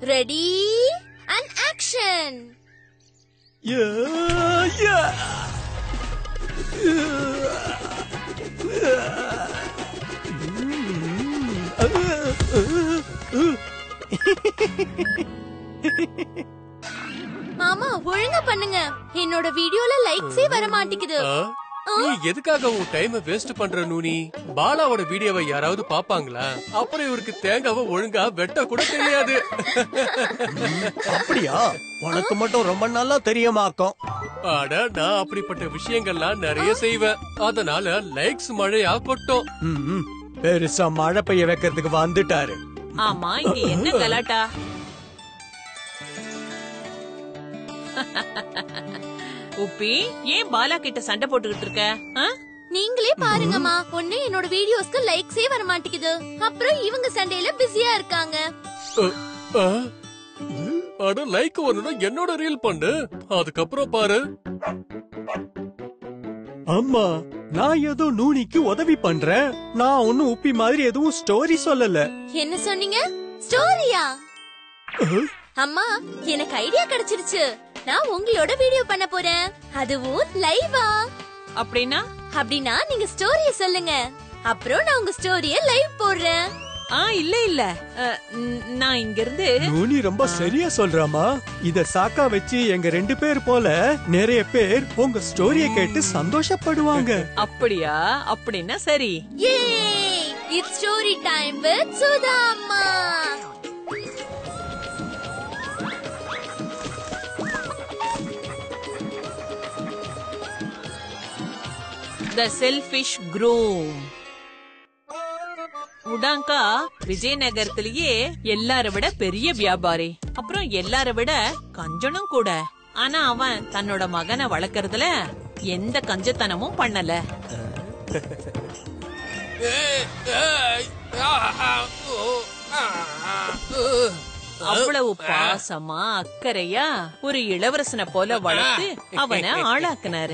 Ready and action மாமா ஒழுங்கா பண்ணுங்க என்னோட வீடியோல லைக்ஸே வர மாட்டேங்குது ஆ? நீ எதுக்காக உன் டைம் வேஸ்ட் பண்ற நூனி பாலாவோட வீடியோவை யாராவது பாப்பாங்களா அப்புறம் இவருக்கு தேங்காவை ஒழுங்கா வெட்ட கூட தெரியாது அப்படியா உனக்கு மட்டும் ரொம்ப நல்லா தெரியுமாக்கும் அட நான் அப்படிப்பட்ட விஷயங்கள்லாம் நிறைய செய்வேன் அதனால லைக்ஸ் மழையா கொட்டும் ம், ம். பெருசா மழை பெய்ய வைக்கிறதுக்கு வந்துட்டாரு ஆமா இங்க என்ன கலாட்டா உப்பி ஏன் பாலா கிட்ட சண்டை போட்டுக்கிட்டு இருக்க ஆ? நீங்களே பாருங்கம்மா ஒண்ணு என்னோட வீடியோஸ்க்கு லைக்ஸே வர மாட்டேங்குது அப்புறம் இவங்க சண்டையில பிஸியா இருக்காங்க அ, ஆ? அட லைக் வரணும்னா என்னோட ரீல் பண்ணு அதுக்கப்புறம் பாரு அம்மா நான் ஏதோ நூனிக்கு உதவி பண்றேன் நான் ஒன்னும் உப்பி மாதிரி எதுவும் ஸ்டோரி சொல்லல என்ன சொன்னீங்க ஸ்டோரியா அம்மா எனக்கு ஐடியா கிடைச்சிருச்சு நான் உங்களோட வீடியோ பண்ண போறேன் அதுவும் லைவா அப்படின்னா அப்படின்னா நீங்க ஸ்டோரிய சொல்லுங்க அப்புறம் நான் உங்க ஸ்டோரிய லைவ் போடுறேன் ஆ இல்ல இல்ல அ, ம், நான் இங்க இருந்து நூனி ரொம்ப சரியா சொல்றாமா இத சாக்கா வச்சு எங்க ரெண்டு பேர் போல நிறைய பேர் உங்க ஸ்டோரிய கேட்டு சந்தோஷப்படுவாங்க அப்படியா அப்படின்னா சரி hey it's story time with Sudha அம்மா த செல்ஃபிஷ் க்ரூம் உடாங்கா விஜயநகரத்திலேயே எல்லார விட பெரிய வியாபாரி அப்புறம் எல்லார விட கஞ்சனும் கூட ஆனா அவன் தன்னோட மகனை வளர்க்கறதுல எந்த கஞ்சத்தனமும் பண்ணல அவ்வளவு பாசமா அக்கறையா ஒரு இளவரசனை போல வளர்த்து அவனை ஆளாக்குனாரு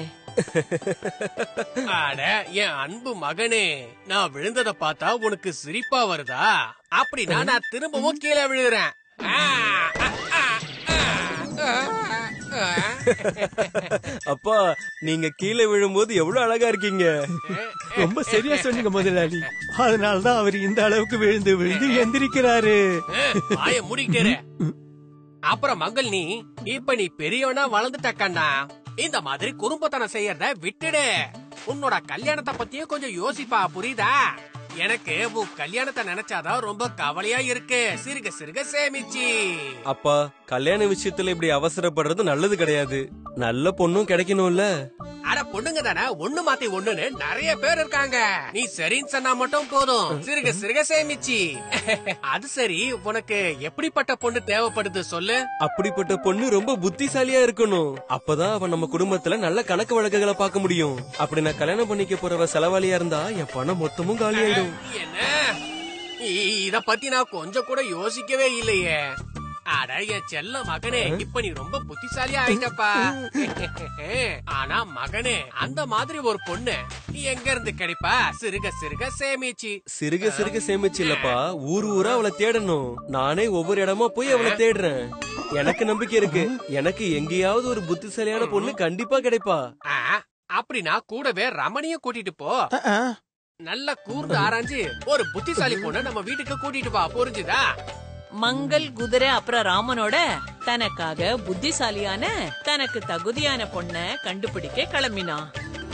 அட என் அன்பு மகனே நான் விழுந்தத பார்த்தா உனக்கு சிரிப்பா வருதா அப்படின்னா நான் திரும்பவும் கீழே விழுறேன் ஆ, ஆ, ஆ, ஆ, ஆ, ஆ. அப்பா நீங்க கீழே விழும்போது எவ்வளவு அழகா இருக்கீங்க ரொம்ப சரியா சொன்னீங்க முதலாளி அதனாலதான் அவர் இந்த அளவுக்கு விழுந்து விழுந்து எந்திரிக்கிறாரு வாய மூடிக்கிட்டே அப்புறம் மங்கள் நீ இப்ப நீ பெரியவனா வளர்ந்துட்ட கண்ணா இந்த மாதிரி குறும்பத்தனம் செய்யறத விட்டுடு உன்னோட கல்யாணத்தை பத்தியும் கொஞ்சம் யோசிப்பா புரியுதா எனக்கு உன் கல்யாணத்தை நினைச்சாதான் ரொம்ப கவலையா இருக்கு சிறுக சிறுக சேமிச்சு அப்பா கல்யாண விஷயத்துல இப்படி அவசரப்படுறது நல்லது கிடையாது நல்ல பொண்ணும் கிடைக்கணும்ல அட பொண்ணுங்க தானே ஒண்ணு மாத்தி ஒண்ணுன்னு நிறைய பேர் இருக்காங்க நீ சரின்னு சொன்னா மட்டும் போதும் சிறுக சிறுக சேமிச்சு அது சரி உனக்கு எப்படிப்பட்ட பொண்ணு தேவைப்படுது சொல்லு அப்படிப்பட்ட பொண்ணு ரொம்ப புத்திசாலியா இருக்கணும் அப்பதான் அவன் நம்ம குடும்பத்துல நல்ல கணக்கு வழக்குகளை பார்க்க முடியும் அப்படி நான் கல்யாணம் பண்ணிக்க போறவ செலவாளியா இருந்தா என் பணம் மொத்தமும் காலியாயிடும் என்ன இ- இத பத்தி நான் கொஞ்சம் கூட யோசிக்கவே இல்லையே அட என் செல்ல மகனே இப்ப நீ ரொம்ப புத்திசாலியா ஆயிட்டப்பா ஆனா மகனே அந்த மாதிரி ஒரு பொண்ணு எங்க இருந்து கிடைப்பா சிறுக சிறுக சேமிச்சு சிறுக சிறுக சேமிச்சு இல்லப்பா ஊர் ஊரா அவளை தேடணும் நானே ஒவ்வொரு இடமா போய் அவளை தேடுறேன் எனக்கு நம்பிக்கை இருக்கு எனக்கு எங்கேயாவது ஒரு புத்திசாலியான பொண்ணு கண்டிப்பா கிடைப்பா ஆ, அப்படின்னா கூடவே ரமணியும் கூட்டிட்டு போ நல்லா கூர்ந்து ஆராய்ஞ்சு ஒரு புத்திசாலி பொண்ண நம்ம வீட்டுக்கு கூட்டிட்டு வா புரிஞ்சுதா மங்கள் குதிரை அப்புறம் ராமனோட தனக்காக புத்திசாலியான தனக்கு தகுதியான பொண்ண கண்டுபிடிக்க கிளம்பினான்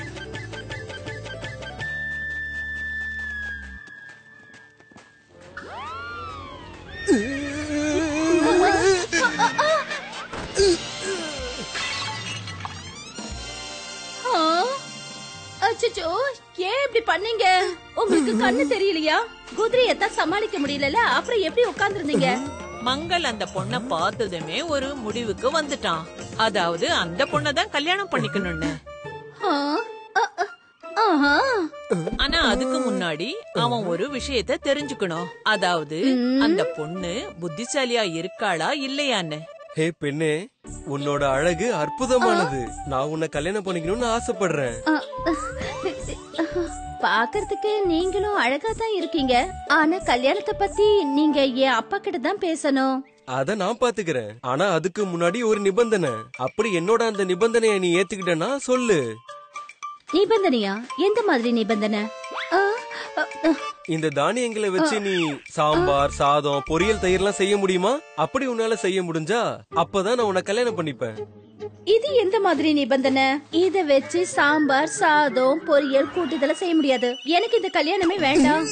அச்சச்சோ ஏன் இப்படி பண்ணீங்க உங்களுக்கு கண்ணு தெரியலையா குதிரையத்தான் சமாளிக்க முடியலல அப்புறம் எப்படி உட்கார்ந்திருந்தீங்க மங்கள் அந்த பொண்ண பார்த்ததுமே ஒரு முடிவுக்கு வந்துட்டான் அதாவது அந்த பொண்ண தான் கல்யாணம் பண்ணிக்கணும்னு ஆ, அ, அ, ஆஹா. ஆனா அதுக்கு முன்னாடி அவன் ஒரு விஷயத்த தெரிஞ்சுக்கணும் அதாவது அந்த பொண்ணு புத்திசாலியா இருக்காளா இல்லையான்னு ஹே பெண்ணே உன்னோட அழகு அற்புதமானது நான் உன்னை கல்யாணம் பண்ணிக்கணும்னு ஆசைப்படுறேன் அ, பாக்கறதுக்கு நீங்களும் அழகா தான் இருக்கீங்க ஆனா கல்யாணத்தை பத்தி நீங்க என் அப்பா கிட்ட தான் பேசணும் அத நான் பாத்துக்கிறேன் ஆனா அதுக்கு முன்னாடி ஒரு நிபந்தனை அப்படி என்னோட அந்த நிபந்தனையை நீ ஏத்துக்கிட்டனா சொல்லு நிபந்தனையா எந்த மாதிரி நிபந்தனை ஆ, அ, அ, இந்த தானியங்களை வச்சு நீ சாம்பார் சாதம் பொரியல் தயிர்லாம் செய்ய முடியுமா அப்படி உன்னால செய்ய முடிஞ்சா அப்பதான் நான் உன்னை கல்யாணம் பண்ணிப்பேன் இது எந்த மாதிரி நிபந்தனை இத வச்சு சாம்பார் சாதம் பொரியல் கூட்டுதல செய்ய முடியாது எனக்கு இந்த கல்யாணமே வேண்டாம்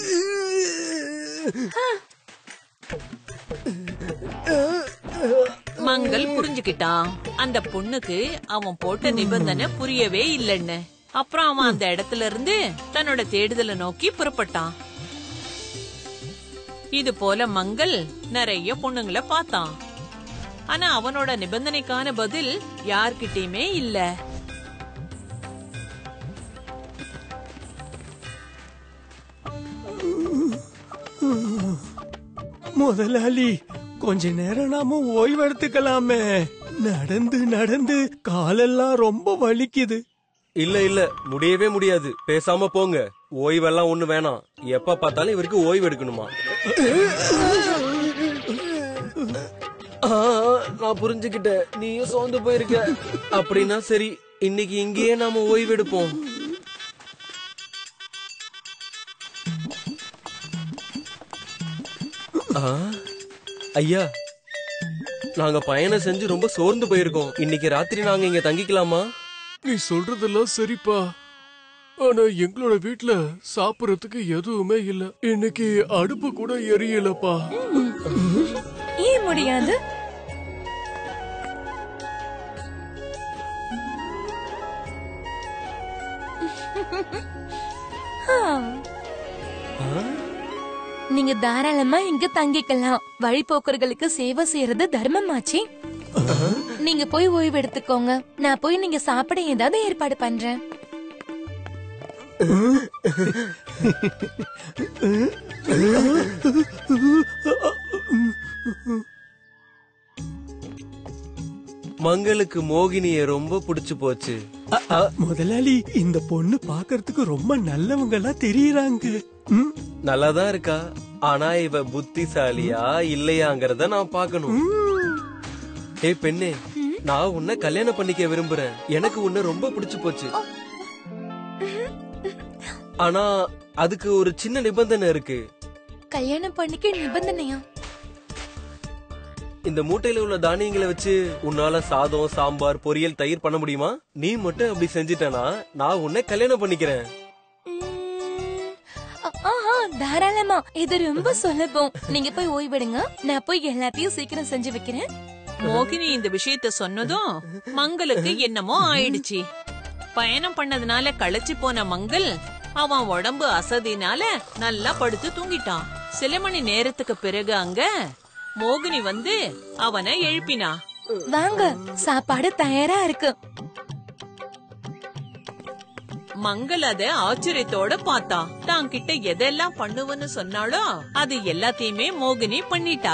மங்கள் புரிஞ்சுக்கிட்டான் அந்த பொண்ணுக்கு அவன் போட்ட நிபந்தனை புரியவே இல்லைன்னு அப்புறம் அவன் அந்த இடத்துல இருந்து தன்னோட தேடுதலை நோக்கி புறப்பட்டான் இது போல மங்கள் நிறைய பொண்ணுங்களை பார்த்தான் ஆனா அவனோட நிபந்தனைக்கான பதில் யார்கிட்டயுமே இல்ல முதலாளி கொஞ்ச நேரம் நாம ஓய்வு எடுத்துக்கலாமே நடந்து நடந்து காலெல்லாம் ரொம்ப வலிக்குது இல்ல இல்ல முடியவே முடியாது பேசாம போங்க ஓய்வெல்லாம் ஒண்ணு வேணாம் எப்ப பார்த்தாலும் இவருக்கு ஓய்வு எடுக்கணுமா ஆ, நான் புரிஞ்சுக்கிட்டேன் நீயும் சோர்ந்து போயிருக்க அப்படின்னா சரி இன்னைக்கு இங்கேயே நாம ஓய்வு எடுப்போம் ஆ, ஐயா நாங்க பயணம் செஞ்சு ரொம்ப சோர்ந்து போயிருக்கோம் இன்னைக்கு ராத்திரி நாங்க இங்க தங்கிக்கலாமா நீ சொல்றதெல்லாம் சரிப்பா ஆனா எங்களோட வீட்ல சாப்பிடறதுக்கு எதுவுமே இல்ல இன்னைக்கு அடுப்பு கூட எரியலப்பா ஏன் முடியாது நீங்க தாராளமா இங்க தங்கிக்கலாம் வழிபோக்கர்களுக்கு சேவை செய்யறது தர்மமாச்சே நீங்க போய் ஓய்வு எடுத்துக்கோங்க நான் போய் நீங்க சாப்பிட ஏதாவது ஏற்பாடு பண்றேன் மங்களுக்கு மோகினிய ரொம்ப பிடிச்சு போச்சு அ, அ, முதலாளி இந்த பொண்ணு பாக்குறதுக்கு ரொம்ப நல்லவங்களா தெரியறாங்க ம், நல்லாதான் இருக்கா ஆனா இவ புத்திசாலியா இல்லையாங்கறத நான் பார்க்கணும் ஏய் பெண்ணே நான் உன்னை கல்யாணம் பண்ணிக்க விரும்புறேன் எனக்கு உன்னை ரொம்ப பிடிச்சு போச்சு ஆனா அதுக்கு ஒரு சின்ன நிபந்தனை இருக்கு கல்யாணம் பண்ணிக்க நிபந்தனையா இந்த மூட்டையில உள்ள தானியங்களை வச்சு உன்னால சாதம் சாம்பார் பொரியல் தயிர் பண்ண முடியுமா நீ மட்டும் அப்படி செஞ்சிட்டனா நான் உன்னை கல்யாணம் பண்ணிக்கிறேன் உம், ஆ, ஆஹா, தாராளமா இது ரொம்ப சுலபம் நீங்க போய் ஓய்வெடுங்க நான் போய் எல்லாத்தையும் சீக்கிரம் செஞ்சு வைக்கிறேன் மோகினி இந்த விஷயத்த சொன்னதும் மங்களுக்கு என்னமோ ஆயிடுச்சு பயணம் பண்ணதுனால களைச்சு போன மங்கள் அவன் உடம்பு அசதினால நல்லா படுத்து தூங்கிட்டான் சில மணி நேரத்துக்கு பிறகு அங்க மோகினி வந்து அவனை எழுப்பினா வாங்க சாப்பாடு தயாரா இருக்கு மங்கள் அத ஆச்சரியத்தோட பார்த்தா தான் கிட்ட எதெல்லாம் பண்ணுவன்னு சொன்னாலோ அது எல்லாத்தையுமே மோகினி பண்ணிட்டா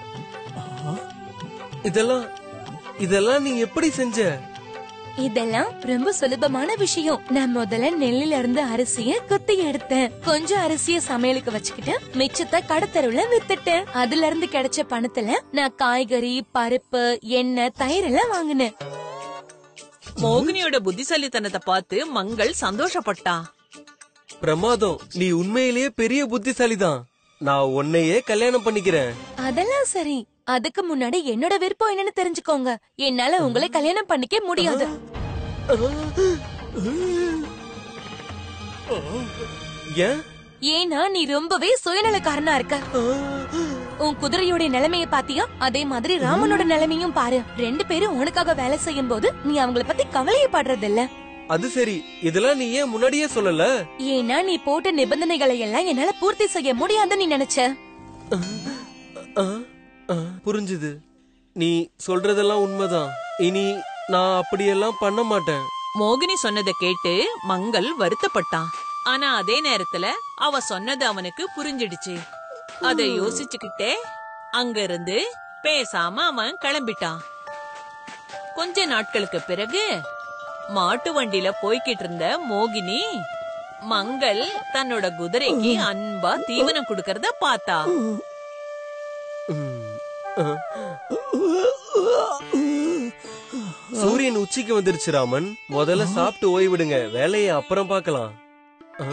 இதெல்லாம் இதெல்லாம் நீ எப்படி செஞ்ச இதெல்லாம் ரொம்ப சுலபமான விஷயம் நான் முதல்ல நெல்லில இருந்து அரிசிய குத்தி எடுத்தேன் கொஞ்சம் அரிசிய சமையலுக்கு வச்சுக்கிட்டு மிச்சத்தை கடத்தருவுல வித்துட்டேன் அதுல இருந்து கிடைச்ச பணத்துல நான் காய்கறி பருப்பு எண்ணெய் தயிர் எல்லாம் வாங்கினேன் மோகினியோட புத்திசாலித்தனத்தை பார்த்து மங்கள் சந்தோஷப்பட்டா பிரமாதம் நீ உண்மையிலேயே பெரிய புத்திசாலிதான் நான் உன்னையே கல்யாணம் பண்ணிக்கிறேன் அதெல்லாம் சரி அதுக்கு முன்னாடி என்னோட விருப்பம் என்னன்னு தெரிஞ்சுக்கோங்க என்னால உங்களை கல்யாணம் பண்ணிக்க முடியாது ஏன் ஏன்னா நீ ரொம்பவே சுயநலக்காரனா இருக்க உன் குதிரையோட நிலைமைய பாத்தியா அதே மாதிரி ராமனோட நிலைமையும் பாரு ரெண்டு பேரும் உனக்காக வேலை செய்யும் போது நீ அவங்கள பத்தி கவலையே படுறது இல்ல அது சரி இதெல்லாம் நீ ஏன் முன்னாடியே சொல்லல ஏன்னா நீ போட்ட நிபந்தனைகளை எல்லாம் என்னால பூர்த்தி செய்ய முடியாதுன்னு நீ நினைச்ச ஆ, ஆ, புரிஞ்சுது நீ சொல்றதெல்லாம் உண்மைதான் இனி நான் அப்படியெல்லாம் பண்ண மாட்டேன் மோகினி சொன்னதை கேட்டு மங்கள் வருத்தப்பட்டான் ஆனா அதே நேரத்துல அவ சொன்னது அவனுக்கு புரிஞ்சிடுச்சு அத யோசிச்சுக்கிட்டே அங்கிருந்து பேசாம அவன் கிளம்பிட்டான் கொஞ்ச நாட்களுக்கு பிறகு மாட்டு வண்டியில போய்கிட்டு இருந்த மோகினி மங்கள் தன்னோட குதிரைக்கு அன்பா தீவனம் கொடுக்கறத பார்த்தா ம், சூரியன் உச்சிக்கு வந்துருச்சு ராமன் முதல்ல சாப்பிட்டு ஓய்விடுங்க வேலையை அப்புறம் பார்க்கலாம் ஆ?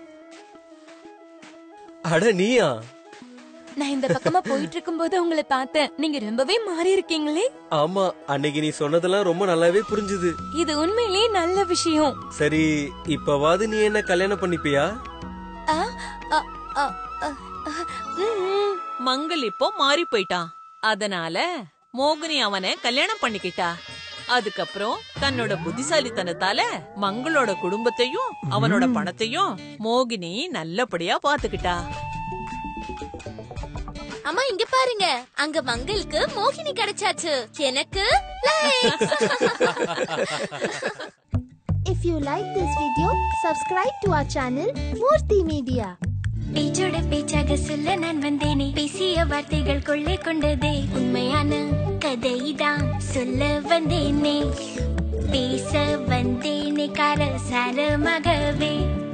அட நீயா நான் இந்த பக்கமா போயிட்டு இருக்கும்போது உங்களை பார்த்தேன் நீங்க ரொம்பவே மாறி இருக்கீங்களே ஆமா அன்னைக்கு நீ சொன்னதெல்லாம் ரொம்ப நல்லாவே புரிஞ்சுது இது உண்மையிலேயே நல்ல விஷயம் சரி இப்பவாது நீ என்ன கல்யாணம் பண்ணிப்பியா ஆ, ஆ, ஆ, ஆ, ஆ, ம், மங்கள் இப்போ மாறி போயிட்டான் அதனால மோகினி அவனை கல்யாணம் பண்ணிக்கிட்டா அதுக்கப்புறம் தன்னோட புத்திசாலித்தனத்தால மங்களோட குடும்பத்தையும் அவனோட பணத்தையும் மோகினி நல்லபடியா பாத்துக்கிட்டா அம்மா இங்க பாருங்க அங்க மங்களுக்கு மோகினி கிடைச்சாச்சு எனக்கு likes. If you like this video, subscribe to our channel Murthy Media. பேச்சோட பேச்சாக சொல்ல நான் வந்தேனே பேசிய வார்த்தைகள் கொள்ளை கொண்டதே உண்மையான கதைதான் சொல்ல வந்தேனே பேச வந்தேனே கார சாரமாகவே